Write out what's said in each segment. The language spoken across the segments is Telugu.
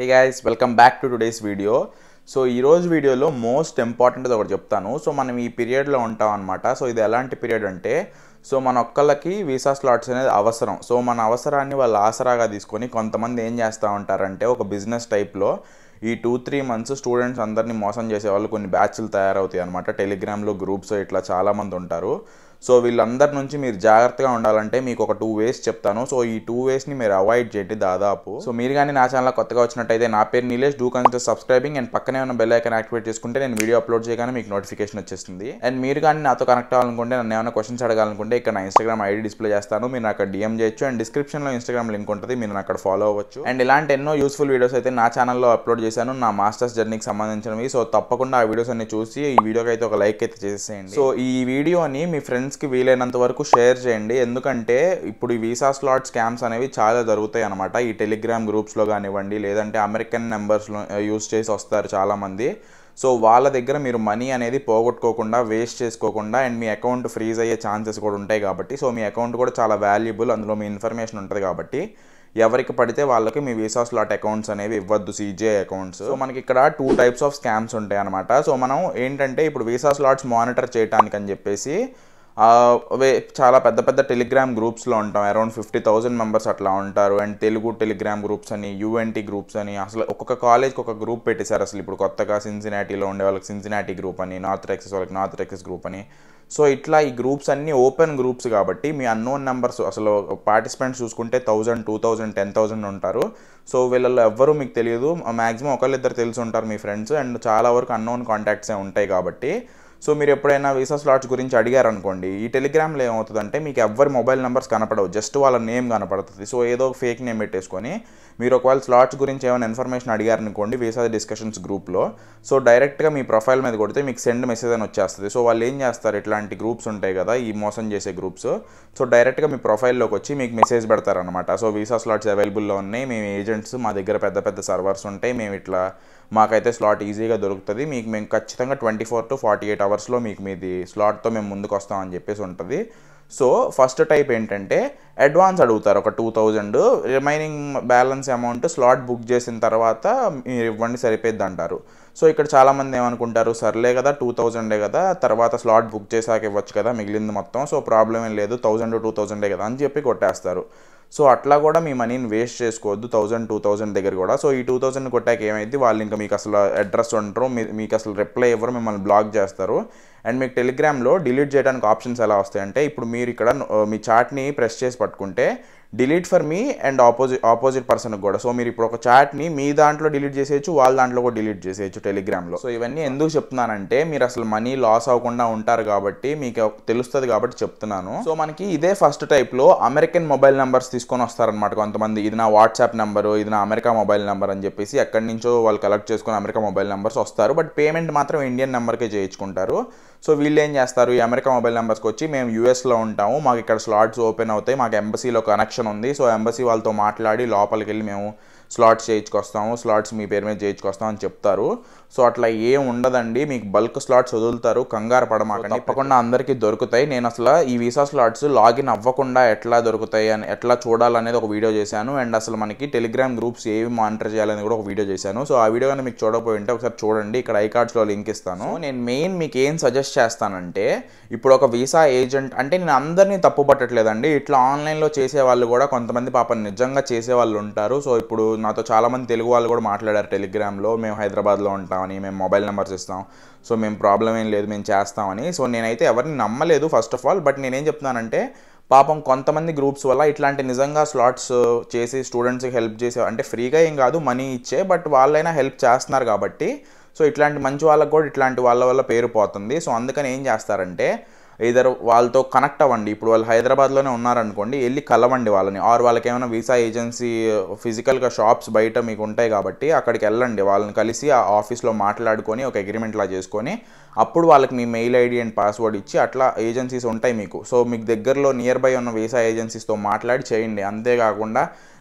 hey guys welcome back to today's video so ఈరోజు వీడియోలో మోస్ట్ ఇంపార్టెంట్ ఒకటి చెప్తాను సో మనం ఈ పీరియడ్లో ఉంటాం అనమాట సో ఇది ఎలాంటి పీరియడ్ అంటే సో మన ఒక్కళ్ళకి వీసా స్లాట్స్ అనేది అవసరం సో మన అవసరాన్ని వాళ్ళు ఆసరాగా తీసుకొని కొంతమంది ఏం చేస్తూ ఉంటారంటే ఒక బిజినెస్ టైప్లో ఈ టూ త్రీ మంత్స్ స్టూడెంట్స్ అందరినీ మోసం చేసే వాళ్ళు కొన్ని బ్యాచ్లు తయారవుతాయి అనమాట టెలిగ్రామ్లో గ్రూప్స్ ఇట్లా చాలామంది ఉంటారు సో వీళ్ళందరి నుంచి మీరు జాగ్రత్తగా ఉండాలంటే మీకు ఒక టూ వేస్ చెప్తాను సో ఈ టూ వేస్ని మీరు అవాయిడ్ చేయండి దాదాపు సో మీరు కానీ నా ఛానల్ కొత్తగా వచ్చినట్టయితే నా పేరు Nilesh do consider subscribing and పక్కనే ఉన్న బెల్ ఐకాన్ యాక్టివేట్ చేసుకుంటే నేను వీడియో అప్లోడ్ చేయగానే మీకు నోటిఫికేషన్ వచ్చేస్తుంది అండ్ మీరు కానీ నాతో కనెక్ట్ అవ్వాలనుకుంటే నన్ను ఏమైనా క్వశ్చన్స్ అడగాలనుకుంటే ఇక్కడ నా ఇన్స్టాగ్రామ్ ఐడి డిస్ప్లే చేస్తాను మీరు అక్కడ డిఎం చేయొచ్చు అండ్ డిస్క్రిప్షన్లో ఇన్స్టాగ్రామ్ లింక్ ఉంటుంది మీరు అక్కడ ఫాలో అవ్వచ్చు అండ్ ఇలాంటి ఎన్నో యూస్ఫుల్ వీడియోస్ అయితే నా ఛానల్లో అప్లోడ్ చేశాను నా మాస్టర్స్ జర్నీకి సంబంధించినవి సో తప్పకుండా ఆ వీడియోస్ అన్ని చూసి ఈ వీడియోకి అయితే ఒక లైక్ అయితే చేసేయండి సో ఈ వీడియోని మీ ఫ్రెండ్స్కి వీలైనంత వరకు షేర్ చేయండి ఎందుకంటే ఇప్పుడు ఈ వీసా స్లాట్ స్కామ్స్ అనేవి చాలా జరుగుతాయి అనమాట ఈ టెలిగ్రామ్ గ్రూప్స్లో కానివ్వండి లేదంటే అమెరికన్ నెంబర్స్లో యూస్ చేసి వస్తారు చాలామంది సో వాళ్ళ దగ్గర మీరు మనీ అనేది పోగొట్టుకోకుండా వేస్ట్ చేసుకోకుండా అండ్ మీ అకౌంట్ ఫ్రీజ్ అయ్యే ఛాన్సెస్ కూడా ఉంటాయి కాబట్టి సో మీ అకౌంట్ కూడా చాలా వాల్యుబుల్ అందులో మీ ఇన్ఫర్మేషన్ ఉంటుంది కాబట్టి ఎవరికి పడితే వాళ్ళకి మీ వీసా స్లాట్ అకౌంట్స్ అనేవి ఇవ్వద్దు సీజే అకౌంట్స్ సో మనకి ఇక్కడ టూ టైప్స్ ఆఫ్ స్కామ్స్ ఉంటాయి అనమాట సో మనం ఏంటంటే ఇప్పుడు వీసా స్లాట్స్ మానిటర్ చేయడానికి అని చెప్పేసి ఆ, అవే చాలా పెద్ద పెద్ద టెలిగ్రామ్ గ్రూప్స్లో ఉంటాం అరౌండ్ ఫిఫ్టీ థౌజండ్ మెంబర్స్ అట్లా ఉంటారు అండ్ తెలుగు టెలిగ్రామ్ గ్రూప్స్ అని యూఎన్టీ గ్రూప్స్ అని అసలు ఒక్కొక్క కాలేజ్కి ఒక గ్రూప్ పెట్టేశారు అసలు ఇప్పుడు కొత్తగా సిన్సినాటీలో ఉండే వాళ్ళకి సిన్సినాటీ గ్రూప్ అని నార్త్ టెక్సస్ వాళ్ళకి నార్త్ టెక్సస్ గ్రూప్ అని సో ఇట్లా ఈ గ్రూప్స్ అన్నీ ఓపెన్ గ్రూప్స్ కాబట్టి మీ అన్నోన్ నెంబర్స్ అసలు పార్టిసిపెంట్స్ చూసుకుంటే thousand two thousand ten thousand ఉంటారు సో వీళ్ళలో ఎవ్వరూ మీకు తెలియదు మ్యాక్సిమం ఒకళ్ళిద్దరు తెలిసి ఉంటారు మీ ఫ్రెండ్స్ అండ్ చాలా వరకు అన్నోన్ కాంటాక్ట్సే ఉంటాయి కాబట్టి సో మీరు ఎప్పుడైనా వీసా స్లాట్స్ గురించి అడిగారు అనుకోండి ఈ టెలిగ్రామ్లో ఏమవుతుందంటే మీకు ఎవ్వరి మొబైల్ నెంబర్స్ కనపడవు జస్ట్ వాళ్ళ నేమ్ కనపడుతుంది సో ఏదో ఫేక్ నేమ్ పెట్టేసుకొని మీరు ఒకవేళ స్లాట్స్ గురించి ఏమైనా ఇన్ఫర్మేషన్ అడిగారు అనుకోండి వీసా డిస్కషన్స్ గ్రూప్లో సో డైరెక్ట్గా మీ ప్రొఫైల్ మీద కొడితే మీకు సెండ్ మెసేజ్ అని వచ్చేస్తుంది సో వాళ్ళు ఏం చేస్తారు ఇట్లాంటి గ్రూప్స్ ఉంటాయి కదా ఈ మోసం చేసే గ్రూప్స్ సో డైరెక్ట్గా మీ ప్రొఫైల్లోకి వచ్చి మీకు మెసేజ్ పెడతారనమాట సో వీసా స్లాట్స్ అవైలబుల్లో ఉన్నాయి మేము ఏజెంట్స్ మా దగ్గర పెద్ద పెద్ద సర్వర్స్ ఉంటాయి మేము ఇట్లా మాకైతే స్లాట్ ఈజీగా దొరుకుతుంది మీకు మేము ఖచ్చితంగా twenty four to forty eight అవర్స్లో మీకు మీది స్లాట్తో మేము ముందుకు వస్తామని చెప్పేసి ఉంటుంది సో ఫస్ట్ టైప్ ఏంటంటే అడ్వాన్స్ అడుగుతారు ఒక two thousand remaining balance amount slot book చేసిన తర్వాత మీరు ఇవ్వండి సరిపోద్ది అంటారు సో ఇక్కడ చాలామంది ఏమనుకుంటారు సర్లే కదా టూ థౌజండే కదా తర్వాత స్లాట్ బుక్ చేశాక ఇవ్వచ్చు కదా మిగిలింది మొత్తం సో ప్రాబ్లం ఏం లేదు థౌజండ్ టూ థౌజండే కదా అని చెప్పి కొట్టేస్తారు సో అట్లా కూడా మీ మనీని వేస్ట్ చేసుకోవద్దు థౌజండ్ టూ థౌజండ్ దగ్గర కూడా సో ఈ టూ థౌజండ్ కొట్టాక ఏమైంది వాళ్ళు ఇంకా మీకు అసలు అడ్రస్ ఉండరు మీ- మీకు అసలు రిప్లై ఇవ్వరు మిమ్మల్ని బ్లాక్ చేస్తారు అండ్ మీకు టెలిగ్రామ్లో డిలీట్ చేయడానికి ఆప్షన్స్ ఎలా వస్తాయంటే ఇప్పుడు మీరు ఇక్కడ ఆ, మీ చాట్ని ప్రెస్ చేసి పట్టుకుంటే delete for me and opposite opposite పర్సన్కి కూడా సో మీరు ఇప్పుడు ఒక చాట్ని మీ దాంట్లో డిలీట్ చేసేయచ్చు వాళ్ళ దాంట్లో కూడా డిలీట్ చేసేయచ్చు టెలిగ్రామ్లో సో ఇవన్నీ ఎందుకు చెప్తున్నానంటే మీరు అసలు మనీ లాస్ అవ్వకుండా ఉంటారు కాబట్టి మీకు తెలుస్తుంది కాబట్టి చెప్తున్నాను సో మనకి ఇదే ఫస్ట్ టైప్లో అమెరికన్ మొబైల్ నెంబర్స్ తీసుకొని వస్తారనమాట కొంతమంది ఇది నా వాట్సాప్ నెంబరు ఇది నా అమెరికా మొబైల్ నెంబర్ అని చెప్పేసి ఎక్కడి నుంచో వాళ్ళు కలెక్ట్ చేసుకొని అమెరికా మొబైల్ నెంబర్స్ వస్తారు బట్ పేమెంట్ మాత్రం ఇండియన్ నెంబర్కే చేయించుకుంటారు సో వీళ్ళు ఏం చేస్తారు ఈ అమెరికా మొబైల్ నెంబర్స్కి వచ్చి మేము యూఎస్లో ఉంటాము మాకు ఇక్కడ స్లాట్స్ ఓపెన్ అవుతాయి మాకు ఎంబసీలో కనెక్షన్ ఉంది సో ఎంబసీ వాళ్ళతో మాట్లాడి లోపలికి వెళ్ళి మేము స్లాట్స్ చేయించుకొస్తాము స్లాట్స్ మీ పేరు మీద చేయించుకొస్తాం అని చెప్తారు సో అట్లా ఏం ఉండదండి మీకు బల్క్ స్లాట్స్ వదులుతారు కంగారు పడమాకండి తప్పకుండా అందరికీ దొరుకుతాయి నేను అసలు ఈ వీసా స్లాట్స్ లాగిన్ అవ్వకుండా ఎట్లా దొరుకుతాయి అని ఎట్లా చూడాలనేది ఒక వీడియో చేశాను అండ్ అసలు మనకి టెలిగ్రామ్ గ్రూప్స్ ఏవి మానిటర్ చేయాలని కూడా ఒక వీడియో చేశాను సో ఆ వీడియో కానీ మీకు చూడకపోయి ఉంటే ఒకసారి చూడండి ఇక్కడ ఐ కార్డ్స్లో లింక్ ఇస్తాను నేను మెయిన్ మీకు ఏం సజెస్ట్ చేస్తానంటే ఇప్పుడు ఒక వీసా ఏజెంట్ అంటే నేను అందరినీ తప్పు పట్టట్లేదండి ఇట్లా ఆన్లైన్లో చేసే వాళ్ళు కూడా కొంతమంది పాపం నిజంగా చేసే వాళ్ళు ఉంటారు సో ఇప్పుడు నాతో చాలామంది తెలుగు వాళ్ళు కూడా మాట్లాడారు టెలిగ్రామ్లో మేము హైదరాబాద్లో ఉంటామని మేము మొబైల్ నెంబర్స్ ఇస్తాం సో మేము ప్రాబ్లం ఏం లేదు మేము చేస్తామని సో నేనైతే ఎవరిని నమ్మలేదు ఫస్ట్ ఆఫ్ ఆల్ బట్ నేనేం చెప్తున్నానంటే పాపం కొంతమంది గ్రూప్స్ వల్ల ఇట్లాంటి నిజంగా స్లాట్స్ చేసి స్టూడెంట్స్కి హెల్ప్ చేసే అంటే ఫ్రీగా ఏం కాదు మనీ ఇచ్చే బట్ వాళ్ళైనా హెల్ప్ చేస్తున్నారు కాబట్టి సో ఇట్లాంటి మంచి వాళ్ళకి కూడా ఇట్లాంటి వాళ్ళ వల్ల పేరు పోతుంది సో అందుకని ఏం చేస్తారంటే ఇద్దరు వాళ్ళతో కనెక్ట్ అవ్వండి ఇప్పుడు వాళ్ళు హైదరాబాద్లోనే ఉన్నారనుకోండి వెళ్ళి కలవండి వాళ్ళని ఆర్ వాళ్ళకి ఏమైనా వీసా ఏజెన్సీ ఫిజికల్గా షాప్స్ బయట మీకు ఉంటాయి కాబట్టి అక్కడికి వెళ్ళండి వాళ్ళని కలిసి ఆ ఆఫీస్లో మాట్లాడుకొని ఒక అగ్రిమెంట్ లా చేసుకొని అప్పుడు వాళ్ళకి మీ మెయిల్ ఐడి అండ్ పాస్వర్డ్ ఇచ్చి అట్లా ఏజెన్సీస్ ఉంటాయి మీకు సో మీకు దగ్గరలో నియర్ బై ఉన్న వీసా ఏజెన్సీస్తో మాట్లాడి చేయండి అంతేకాకుండా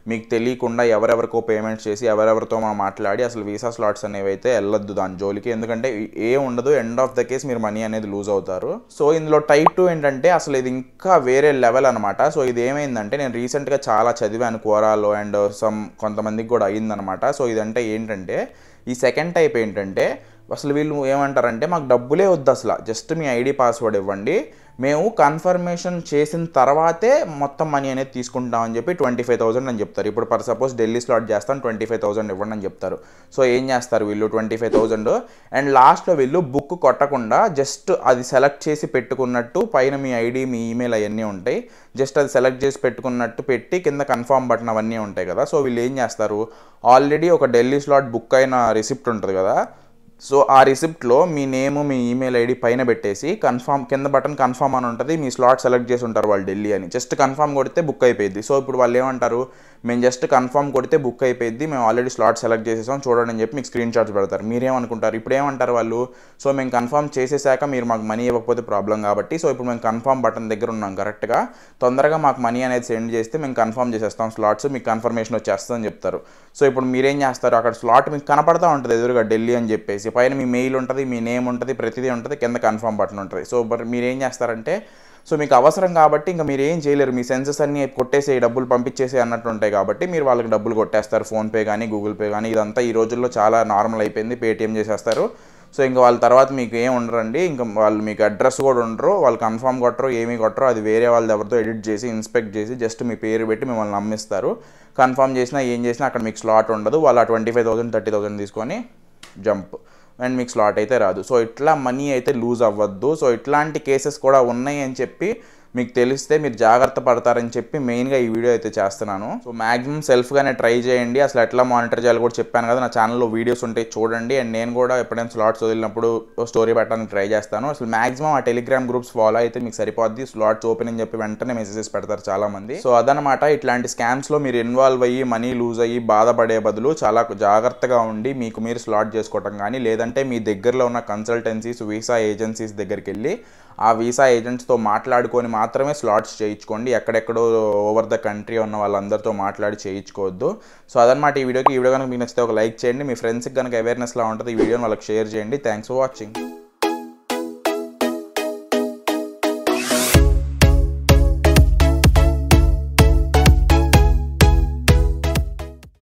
మీకు తెలియకుండా ఎవరెవరికో పేమెంట్స్ చేసి ఎవరెవరితో మనం మాట్లాడి అసలు వీసా స్లాట్స్ అనేవి అయితే వెళ్ళొద్దు దాని జోలికి ఎందుకంటే ఏ ఉండదు ఎండ్ ఆఫ్ ద కేస్ మీరు మనీ అనేది లూజ్ అవుతారు సో ఇందులో టైప్ టూ ఏంటంటే అసలు ఇది ఇంకా వేరే లెవెల్ అనమాట సో ఇది ఏమైందంటే నేను రీసెంట్గా చాలా చదివాను కోరాలో అండ్ సమ్ కొంతమందికి కూడా అయ్యిందనమాట సో ఇదంటే ఏంటంటే ఈ సెకండ్ టైప్ ఏంటంటే అసలు వీళ్ళు ఏమంటారంటే మాకు డబ్బులే వద్దు అసలు జస్ట్ మీ ఐడి పాస్వర్డ్ ఇవ్వండి మేము కన్ఫర్మేషన్ చేసిన తర్వాతే మొత్తం మనీ అనేది తీసుకుంటామని చెప్పి ట్వంటీ ఫైవ్ థౌసండ్ అని చెప్తారు ఇప్పుడు ఫర్ సపోజ్ ఢిల్లీ స్లాట్ చేస్తాను ట్వంటీ ఫైవ్ థౌసండ్ ఇవ్వండి అని చెప్తారు సో ఏం చేస్తారు వీళ్ళు ట్వంటీ ఫైవ్ థౌసండ్ అండ్ లాస్ట్లో వీళ్ళు బుక్ కొట్టకుండా జస్ట్ అది సెలెక్ట్ చేసి పెట్టుకున్నట్టు పైన మీ ఐడి మీ ఈమెయిల్ అవన్నీ ఉంటాయి జస్ట్ అది సెలెక్ట్ చేసి పెట్టుకున్నట్టు పెట్టి కింద కన్ఫర్మ్ బటన్ అవన్నీ ఉంటాయి కదా సో వీళ్ళు ఏం చేస్తారు ఆల్రెడీ ఒక ఢిల్లీ స్లాట్ బుక్ అయిన రిసిప్ట్ ఉంటుంది కదా సో ఆ రిసిప్ట్లో మీ నేమ్ మీ ఈమెయిల్ ఐడి పైన పెట్టేసి కన్ఫర్మ్ కింద బటన్ కన్ఫర్మ్ అని ఉంటుంది మీ స్లాట్ సెలెక్ట్ చేసి ఉంటారు వాళ్ళు ఢిల్లీ అని జస్ట్ కన్ఫర్మ్ కొడితే బుక్ అయిపోయింది సో ఇప్పుడు వాళ్ళు ఏమంటారు మేము జస్ట్ కన్ఫర్మ్ కొడితే బుక్ అయిపోయింది మేము ఆల్రెడీ స్లాట్ సెలెక్ట్ చేసేసాం చూడండి అని చెప్పి మీకు స్క్రీన్ షాట్స్ పెడతారు మీరేమనుకుంటారు ఇప్పుడు ఏమంటారు వాళ్ళు సో మేము కన్ఫర్మ్ చేసేసాక మీరు మాకు మనీ ఇవ్వకపోతే ప్రాబ్లం కాబట్టి సో ఇప్పుడు మేము కన్ఫర్మ్ బటన్ దగ్గర ఉన్నాం కరెక్ట్గా తొందరగా మాకు మనీ అనేది సెండ్ చేస్తే మేము కన్ఫర్మ్ చేసేస్తాం స్లాట్స్ మీకు కన్ఫర్మేషన్ వచ్చేస్తుందని చెప్తారు సో ఇప్పుడు మీరేం చేస్తారు అక్కడ స్లాట్ మీకు కనపడతా ఉంటుంది ఎదురుగా ఢిల్లీ అని చెప్పేసి పైన మీ మెయిల్ ఉంటుంది మీ నేమ్ ఉంటుంది ప్రతిదీ ఉంటుంది కింద కన్ఫర్మ్ బటన్ ఉంటుంది సో మరి మీరేం చేస్తారంటే సో మీకు అవసరం కాబట్టి ఇంకా మీరు ఏం చేయలేరు మీ సెన్సెస్ అన్ని కొట్టేసి డబ్బులు పంపించేసి అన్నట్టు ఉంటాయి కాబట్టి మీరు వాళ్ళకి డబ్బులు కొట్టేస్తారు ఫోన్పే కానీ గూగుల్ పే కానీ ఇదంతా ఈ రోజుల్లో చాలా నార్మల్ అయిపోయింది పేటిఎం చేసేస్తారు సో ఇంకా వాళ్ళ తర్వాత మీకు ఏం ఉండరండి ఇంకా వాళ్ళు మీకు అడ్రస్ కూడా ఉండరు వాళ్ళు కన్ఫర్మ్ కొట్టరు ఏమీ కొట్టరు అది వేరే వాళ్ళది ఎవరితో ఎడిట్ చేసి ఇన్స్పెక్ట్ చేసి జస్ట్ మీ పేరు పెట్టి మిమ్మల్ని నమ్మిస్తారు కన్ఫర్మ్ చేసినా ఏం చేసినా అక్కడ మీకు స్లాట్ ఉండదు వాళ్ళు twenty five thousand thirty thousand తీసుకొని జంప్ అండ్ మీకు స్లాట్ అయితే రాదు సో ఇట్లా మనీ అయితే లూజ్ అవ్వద్దు సో ఇట్లాంటి కేసెస్ కూడా ఉన్నాయి అని చెప్పి మీకు తెలిస్తే మీరు జాగ్రత్త పడతారని చెప్పి మెయిన్గా ఈ వీడియో అయితే చేస్తున్నాను సో మాక్సిమం సెల్ఫ్గానే ట్రై చేయండి అసలు ఎట్లా మానిటర్ చేయాలి కూడా చెప్పాను కదా నా ఛానల్లో వీడియోస్ ఉంటాయి చూడండి అండ్ నేను కూడా ఎప్పుడైనా స్లాట్స్ వదిలినప్పుడు స్టోరీ పెట్టడానికి ట్రై చేస్తాను అసలు మాక్సిమం ఆ టెలిగ్రామ్ గ్రూప్స్ ఫాలో అయితే మీకు సరిపోద్ది స్లాట్స్ ఓపెన్ అని చెప్పి వెంటనే మెసేజెస్ పెడతారు చాలా మంది సో అదనమాట ఇట్లాంటి స్కామ్స్లో మీరు ఇన్వాల్వ్ అయ్యి మనీ లూజ్ అయ్యి బాధపడే బదులు చాలా జాగ్రత్తగా ఉండి మీకు మీరు స్లాట్ చేసుకోవటం కానీ లేదంటే మీ దగ్గరలో ఉన్న కన్సల్టెన్సీస్ వీసా ఏజెన్సీస్ దగ్గరికి వెళ్ళి ఆ వీసా ఏజెంట్స్తో మాట్లాడుకొని మాత్రమే స్లాట్స్ చేయించుకోండి ఎక్కడెక్కడో ఓవర్ ద కంట్రీ ఉన్న వాళ్ళందరితో మాట్లాడి చేయించుకోవద్దు సో అదనమాట ఈ వీడియోకి ఈ వీడియో కనుక మీకు నచ్చితే ఒక లైక్ చేయండి మీ ఫ్రెండ్స్కి కనుక అవేర్నెస్లా ఉంటుంది ఈ వీడియోని వాళ్ళకి షేర్ చేయండి థ్యాంక్స్ ఫర్ వాచింగ్